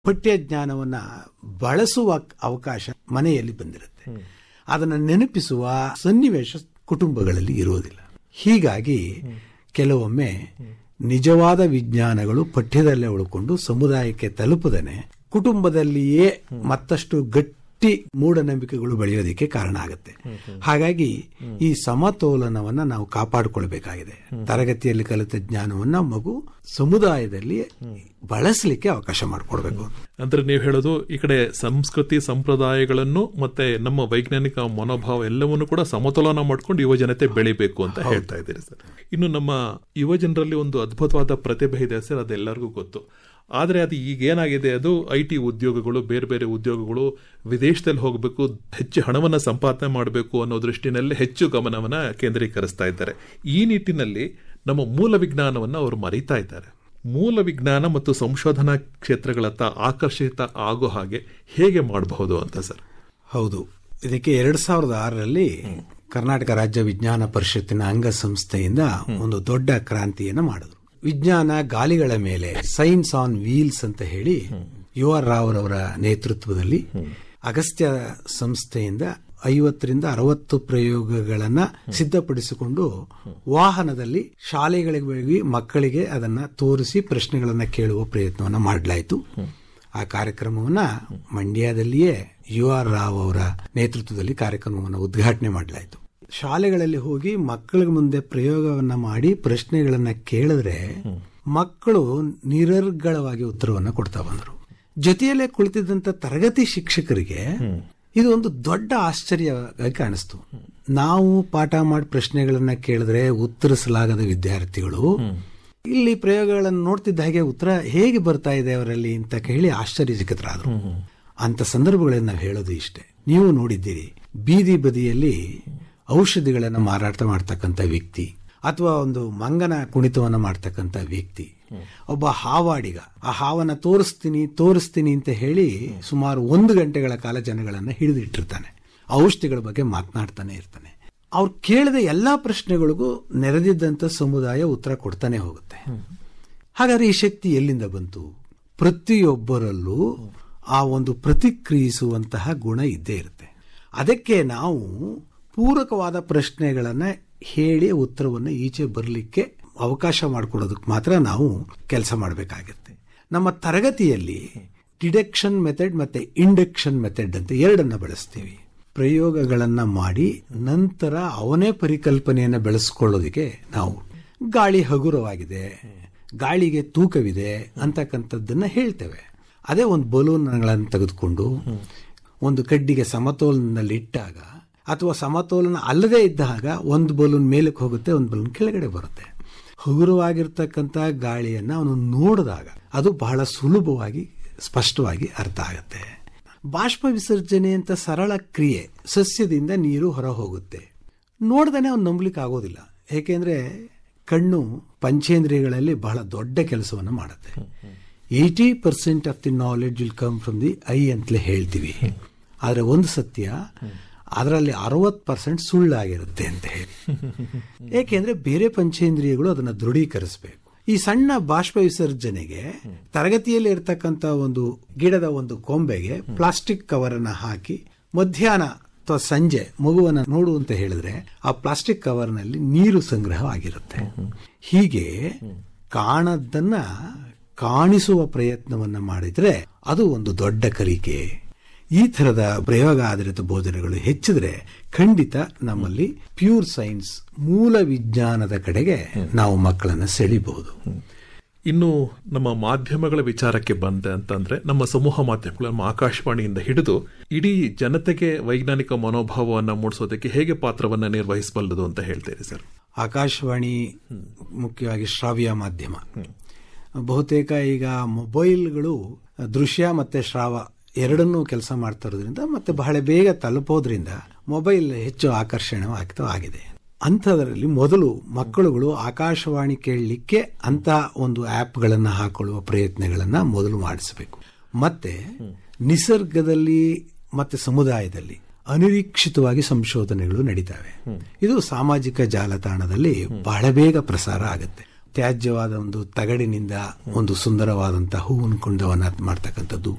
ಪಠ್ಯ ಜ್ಞಾನವನ್ನ ಬಳಸುವ ಅವಕಾಶ ಮನೆಯಲ್ಲಿ ಬಂದಿರುತ್ತೆ ಅದನ್ನು ನೆನಪಿಸುವ ಸನ್ನಿವೇಶ ಕುಟುಂಬಗಳಲ್ಲಿ ಇರುವುದಿಲ್ಲ ಹೀಗಾಗಿ ಕೆಲವೊಮ್ಮೆ ನಿಜವಾದ ವಿಜ್ಞಾನಗಳು ಪಠ್ಯದಲ್ಲೇ ಉಳ್ಕೊಂಡು ಸಮುದಾಯಕ್ಕೆ ತಲುಪದೇನೆ ಕುಟುಂಬದಲ್ಲಿಯೇ ಮತ್ತಷ್ಟು ಗಟ್ಟಿ ಮೂಢನಂಬಿಕೆಗಳು ಬೆಳೆಯೋದಕ್ಕೆ ಕಾರಣ ಆಗುತ್ತೆ ಹಾಗಾಗಿ ಈ ಸಮತೋಲನವನ್ನ ನಾವು ಕಾಪಾಡಿಕೊಳ್ಬೇಕಾಗಿದೆ ತರಗತಿಯಲ್ಲಿ ಕಲಿತ ಜ್ಞಾನವನ್ನ ಮಗು ಸಮುದಾಯದಲ್ಲಿ ಬಳಸಲಿಕ್ಕೆ ಅವಕಾಶ ಮಾಡಿಕೊಡ್ಬೇಕು ಅಂದ್ರೆ ನೀವು ಹೇಳೋದು ಈ ಕಡೆ ಸಂಸ್ಕೃತಿ ಸಂಪ್ರದಾಯಗಳನ್ನು ಮತ್ತೆ ನಮ್ಮ ವೈಜ್ಞಾನಿಕ ಮನೋಭಾವ ಎಲ್ಲವನ್ನು ಕೂಡ ಸಮತೋಲನ ಮಾಡ್ಕೊಂಡು ಯುವ ಜನತೆ ಬೆಳಿಬೇಕು ಅಂತ ಹೇಳ್ತಾ ಇದ್ದೀರಿ ಸರ್ ಇನ್ನು ನಮ್ಮ ಯುವ ಜನರಲ್ಲಿ ಒಂದು ಅದ್ಭುತವಾದ ಪ್ರತಿಭೆ ಇದೆ ಸರ್ ಅದೆಲ್ಲರಿಗೂ ಗೊತ್ತು ಆದರೆ ಅದು ಈಗ ಏನಾಗಿದೆ ಅದು ಐ ಟಿ ಉದ್ಯೋಗಗಳು ಬೇರೆ ಬೇರೆ ಉದ್ಯೋಗಗಳು ವಿದೇಶದಲ್ಲಿ ಹೋಗಬೇಕು ಹೆಚ್ಚು ಹಣವನ್ನು ಸಂಪಾದನೆ ಮಾಡಬೇಕು ಅನ್ನೋ ದೃಷ್ಟಿನಲ್ಲಿ ಹೆಚ್ಚು ಗಮನವನ್ನು ಕೇಂದ್ರೀಕರಿಸ್ತಾ ಇದ್ದಾರೆ ಈ ನಿಟ್ಟಿನಲ್ಲಿ ನಮ್ಮ ಮೂಲ ವಿಜ್ಞಾನವನ್ನು ಅವರು ಮರೀತಾ ಇದ್ದಾರೆ ಮೂಲ ವಿಜ್ಞಾನ ಮತ್ತು ಸಂಶೋಧನಾ ಕ್ಷೇತ್ರಗಳತ್ತ ಆಕರ್ಷಿತ ಆಗೋ ಹಾಗೆ ಹೇಗೆ ಮಾಡಬಹುದು ಅಂತ ಸರ್ ಹೌದು ಇದಕ್ಕೆ ಎರಡ್ ಸಾವಿರದ ಆರರಲ್ಲಿ ಕರ್ನಾಟಕ ರಾಜ್ಯ ವಿಜ್ಞಾನ ಪರಿಷತ್ತಿನ ಅಂಗಸಂಸ್ಥೆಯಿಂದ ಒಂದು ದೊಡ್ಡ ಕ್ರಾಂತಿಯನ್ನು ಮಾಡಿದ್ರು ವಿಜ್ಞಾನ ಗಾಲಿಗಳ ಮೇಲೆ ಸೈನ್ಸ್ ಆನ್ ವೀಲ್ಸ್ ಅಂತ ಹೇಳಿ ಯು ಆರ್ ರಾವ್ ಅವರ ನೇತೃತ್ವದಲ್ಲಿ ಅಗಸ್ತ್ಯ ಸಂಸ್ಥೆಯಿಂದ ಐವತ್ತರಿಂದ ಅರವತ್ತು ಪ್ರಯೋಗಗಳನ್ನ ಸಿದ್ಧಪಡಿಸಿಕೊಂಡು ವಾಹನದಲ್ಲಿ ಶಾಲೆಗಳಿಗೆ ಹೋಗಿ ಮಕ್ಕಳಿಗೆ ಅದನ್ನ ತೋರಿಸಿ ಪ್ರಶ್ನೆಗಳನ್ನ ಕೇಳುವ ಪ್ರಯತ್ನವನ್ನ ಮಾಡಲಾಯಿತು ಆ ಕಾರ್ಯಕ್ರಮವನ್ನ ಮಂಡ್ಯದಲ್ಲಿಯೇ ಯು ಆರ್ ರಾವ್ ಅವರ ನೇತೃತ್ವದಲ್ಲಿ ಕಾರ್ಯಕ್ರಮವನ್ನು ಉದ್ಘಾಟನೆ ಮಾಡಲಾಯಿತು ಶಾಲೆಗಳಲ್ಲಿ ಹೋಗಿ ಮಕ್ಕಳ ಮುಂದೆ ಪ್ರಯೋಗವನ್ನ ಮಾಡಿ ಪ್ರಶ್ನೆಗಳನ್ನ ಕೇಳಿದ್ರೆ ಮಕ್ಕಳು ನಿರರ್ಗಳವಾಗಿ ಉತ್ತರವನ್ನ ಕೊಡ್ತಾ ಬಂದರು ಜೊತೆಯಲ್ಲೇ ಕುಳಿತಿದ್ದಂತ ತರಗತಿ ಶಿಕ್ಷಕರಿಗೆ ಇದು ಒಂದು ದೊಡ್ಡ ಆಶ್ಚರ್ಯವಾಗಿ ಕಾಣಿಸ್ತು ನಾವು ಪಾಠ ಮಾಡಿ ಪ್ರಶ್ನೆಗಳನ್ನ ಕೇಳಿದ್ರೆ ಉತ್ತರಿಸಲಾಗದ ವಿದ್ಯಾರ್ಥಿಗಳು ಇಲ್ಲಿ ಪ್ರಯೋಗಗಳನ್ನು ನೋಡ್ತಿದ್ದ ಹಾಗೆ ಉತ್ತರ ಹೇಗೆ ಬರ್ತಾ ಇದೆ ಅವರಲ್ಲಿ ಅಂತ ಕೇಳಿ ಆಶ್ಚರ್ಯಚಕಿತರಾದ್ರು ಅಂತ ಸಂದರ್ಭಗಳಲ್ಲಿ ನಾವು ಹೇಳೋದು ಇಷ್ಟೇ ನೀವು ನೋಡಿದ್ದೀರಿ ಬೀದಿ ಬದಿಯಲ್ಲಿ ಔಷಧಿಗಳನ್ನ ಮಾರಾಟ ಮಾಡ್ತಕ್ಕಂಥ ವ್ಯಕ್ತಿ ಅಥವಾ ಒಂದು ಮಂಗನ ಕುಣಿತವನ್ನ ಮಾಡ್ತಕ್ಕಂಥ ವ್ಯಕ್ತಿ ಒಬ್ಬ ಹಾವಾಡಿಗ ಆ ಹಾವನ್ನ ತೋರಿಸ್ತೀನಿ ತೋರಿಸ್ತೀನಿ ಅಂತ ಹೇಳಿ ಸುಮಾರು ಒಂದು ಗಂಟೆಗಳ ಕಾಲ ಜನಗಳನ್ನ ಹಿಡಿದಿಟ್ಟಿರ್ತಾನೆ ಔಷಧಿಗಳ ಬಗ್ಗೆ ಮಾತನಾಡ್ತಾನೆ ಇರ್ತಾನೆ ಅವ್ರು ಕೇಳಿದ ಎಲ್ಲಾ ಪ್ರಶ್ನೆಗಳಿಗೂ ನೆರೆದಿದ್ದಂತ ಸಮುದಾಯ ಉತ್ತರ ಕೊಡ್ತಾನೆ ಹೋಗುತ್ತೆ ಹಾಗಾದ್ರೆ ಈ ಶಕ್ತಿ ಎಲ್ಲಿಂದ ಬಂತು ಪ್ರತಿಯೊಬ್ಬರಲ್ಲೂ ಆ ಒಂದು ಪ್ರತಿಕ್ರಿಯಿಸುವಂತಹ ಗುಣ ಇದ್ದೇ ಇರುತ್ತೆ ಅದಕ್ಕೆ ನಾವು ಪೂರಕವಾದ ಪ್ರಶ್ನೆಗಳನ್ನ ಹೇಳಿ ಉತ್ತರವನ್ನು ಈಚೆ ಬರಲಿಕ್ಕೆ ಅವಕಾಶ ಮಾಡಿಕೊಡೋದಕ್ಕೆ ಮಾತ್ರ ನಾವು ಕೆಲಸ ಮಾಡಬೇಕಾಗುತ್ತೆ ನಮ್ಮ ತರಗತಿಯಲ್ಲಿ ಡಿಡಕ್ಷನ್ ಮೆಥಡ್ ಮತ್ತೆ ಇಂಡಕ್ಷನ್ ಮೆಥಡ್ ಅಂತ ಎರಡನ್ನ ಬಳಸ್ತೀವಿ ಪ್ರಯೋಗಗಳನ್ನ ಮಾಡಿ ನಂತರ ಅವನೇ ಪರಿಕಲ್ಪನೆಯನ್ನು ಬೆಳೆಸ್ಕೊಳ್ಳೋದಕ್ಕೆ ನಾವು ಗಾಳಿ ಹಗುರವಾಗಿದೆ ಗಾಳಿಗೆ ತೂಕವಿದೆ ಅಂತಕ್ಕಂಥದ್ದನ್ನ ಹೇಳ್ತೇವೆ ಅದೇ ಒಂದು ಬಲೂನ್ಗಳನ್ನು ತೆಗೆದುಕೊಂಡು ಒಂದು ಕಡ್ಡಿಗೆ ಸಮತೋಲನದಲ್ಲಿ ಇಟ್ಟಾಗ ಅಥವಾ ಸಮತೋಲನ ಅಲ್ಲದೆ ಇದ್ದಾಗ ಒಂದು ಬಲೂನ್ ಮೇಲಕ್ಕೆ ಹೋಗುತ್ತೆ ಒಂದು ಬಲೂನ್ ಕೆಳಗಡೆ ಬರುತ್ತೆ ಹಗುರವಾಗಿರ್ತಕ್ಕಂಥ ಗಾಳಿಯನ್ನ ಅವನು ನೋಡಿದಾಗ ಅದು ಬಹಳ ಸುಲಭವಾಗಿ ಸ್ಪಷ್ಟವಾಗಿ ಅರ್ಥ ಆಗುತ್ತೆ ಬಾಷ್ಪ ವಿಸರ್ಜನೆ ಅಂತ ಸರಳ ಕ್ರಿಯೆ ಸಸ್ಯದಿಂದ ನೀರು ಹೊರ ಹೋಗುತ್ತೆ ನೋಡ್ದೇನೆ ಅವ್ನು ನಂಬಲಿಕ್ಕೆ ಆಗೋದಿಲ್ಲ ಏಕೆಂದ್ರೆ ಕಣ್ಣು ಪಂಚೇಂದ್ರಿಯಗಳಲ್ಲಿ ಬಹಳ ದೊಡ್ಡ ಕೆಲಸವನ್ನು ಮಾಡುತ್ತೆ eighty percent of the knowledge will come from the eye ಅಂತಲೇ ಹೇಳ್ತೀವಿ ಆದರೆ ಒಂದು ಸತ್ಯ ಅದರಲ್ಲಿ ಅರವತ್ತು ಪರ್ಸೆಂಟ್ ಸುಳ್ಳಾಗಿರುತ್ತೆ ಅಂತ ಹೇಳಿ ಏಕೆಂದ್ರೆ ಬೇರೆ ಪಂಚೇಂದ್ರಿಯಗಳು ಅದನ್ನು ದೃಢೀಕರಿಸಬೇಕು ಈ ಸಣ್ಣ ಬಾಷ್ಪ ವಿಸರ್ಜನೆಗೆ ತರಗತಿಯಲ್ಲಿ ಇರತಕ್ಕಂತ ಒಂದು ಗಿಡದ ಒಂದು ಕೊಂಬೆಗೆ ಪ್ಲಾಸ್ಟಿಕ್ ಕವರ್ ಅನ್ನ ಹಾಕಿ ಮಧ್ಯಾಹ್ನ ಅಥವಾ ಸಂಜೆ ಮಗುವನ್ನ ನೋಡು ಅಂತ ಹೇಳಿದ್ರೆ ಆ ಪ್ಲಾಸ್ಟಿಕ್ ಕವರ್ ನಲ್ಲಿ ನೀರು ಸಂಗ್ರಹ ಆಗಿರುತ್ತೆ ಹೀಗೆ ಕಾಣದ್ದನ್ನ ಕಾಣಿಸುವ ಪ್ರಯತ್ನವನ್ನ ಮಾಡಿದ್ರೆ ಅದು ಒಂದು ದೊಡ್ಡ ಕಲಿಕೆ ಈ ತರದ ಪ್ರಯೋಗ ಆಧಾರಿತ ಬೋಧನೆಗಳು ಹೆಚ್ಚಿದ್ರೆ ಖಂಡಿತ ನಮ್ಮಲ್ಲಿ ಪ್ಯೂರ್ ಸೈನ್ಸ್ ಮೂಲ ವಿಜ್ಞಾನದ ಕಡೆಗೆ ನಾವು ಮಕ್ಕಳನ್ನ ಸೆಳಿಬಹುದು ಇನ್ನು ನಮ್ಮ ಮಾಧ್ಯಮಗಳ ವಿಚಾರಕ್ಕೆ ಬಂದೆ ಅಂತಂದ್ರೆ ನಮ್ಮ ಸಮೂಹ ಮಾಧ್ಯಮಗಳು ನಮ್ಮ ಆಕಾಶವಾಣಿಯಿಂದ ಹಿಡಿದು ಇಡೀ ಜನತೆಗೆ ವೈಜ್ಞಾನಿಕ ಮನೋಭಾವವನ್ನು ಮೂಡಿಸೋದಕ್ಕೆ ಹೇಗೆ ಪಾತ್ರವನ್ನ ನಿರ್ವಹಿಸಬಲ್ಲದು ಅಂತ ಹೇಳ್ತೀರಿ ಸರ್ ಆಕಾಶವಾಣಿ ಮುಖ್ಯವಾಗಿ ಶ್ರಾವ್ಯ ಮಾಧ್ಯಮ ಬಹುತೇಕ ಈಗ ಮೊಬೈಲ್ಗಳು ದೃಶ್ಯ ಮತ್ತೆ ಶ್ರಾವ ಎರಡನ್ನೂ ಕೆಲಸ ಮಾಡ್ತಾ ಇರೋದ್ರಿಂದ ಮತ್ತೆ ಬಹಳ ಬೇಗ ತಲುಪೋದ್ರಿಂದ ಮೊಬೈಲ್ ಹೆಚ್ಚು ಆಕರ್ಷಣೀಯವಾಗ್ತಾ ಆಗಿದೆ ಅಂಥದ್ರಲ್ಲಿ ಮೊದಲು ಮಕ್ಕಳುಗಳು ಆಕಾಶವಾಣಿ ಕೇಳಲಿಕ್ಕೆ ಅಂತ ಒಂದು ಆ್ಯಪ್ಗಳನ್ನು ಹಾಕೊಳ್ಳುವ ಪ್ರಯತ್ನಗಳನ್ನ ಮೊದಲು ಮಾಡಿಸಬೇಕು ಮತ್ತೆ ನಿಸರ್ಗದಲ್ಲಿ ಮತ್ತೆ ಸಮುದಾಯದಲ್ಲಿ ಅನಿರೀಕ್ಷಿತವಾಗಿ ಸಂಶೋಧನೆಗಳು ನಡೀತವೆ ಇದು ಸಾಮಾಜಿಕ ಜಾಲತಾಣದಲ್ಲಿ ಬಹಳ ಬೇಗ ಪ್ರಸಾರ ಆಗುತ್ತೆ ತ್ಯಾಜ್ಯವಾದ ಒಂದು ತಗಡಿನಿಂದ ಒಂದು ಸುಂದರವಾದಂತಹ ಹೂವಿನ ಕುಂಡವನ್ನ ಮಾಡ್ತಕ್ಕಂಥದ್ದು